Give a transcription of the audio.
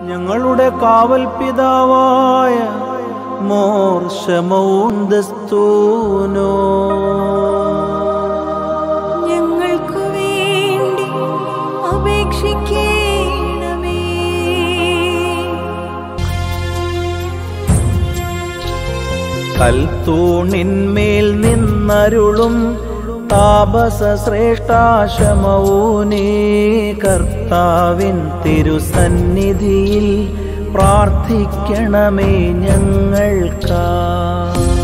ഞങ്ങളുടെ കാവൽ പിതാവായ മോർഷമൗന്തസ്തൂനോ ഞങ്ങൾക്കു വേണ്ടി അപേക്ഷിക്കണമേ കൽത്തൂണിന്മേൽ നിന്നരുളും താപസ ശ്രേഷ്ഠാശമൗനേ കർത്താവിൻ തിരുസന്നിധിയിൽ പ്രാർത്ഥിക്കണമേ ഞങ്ങൾക്കാ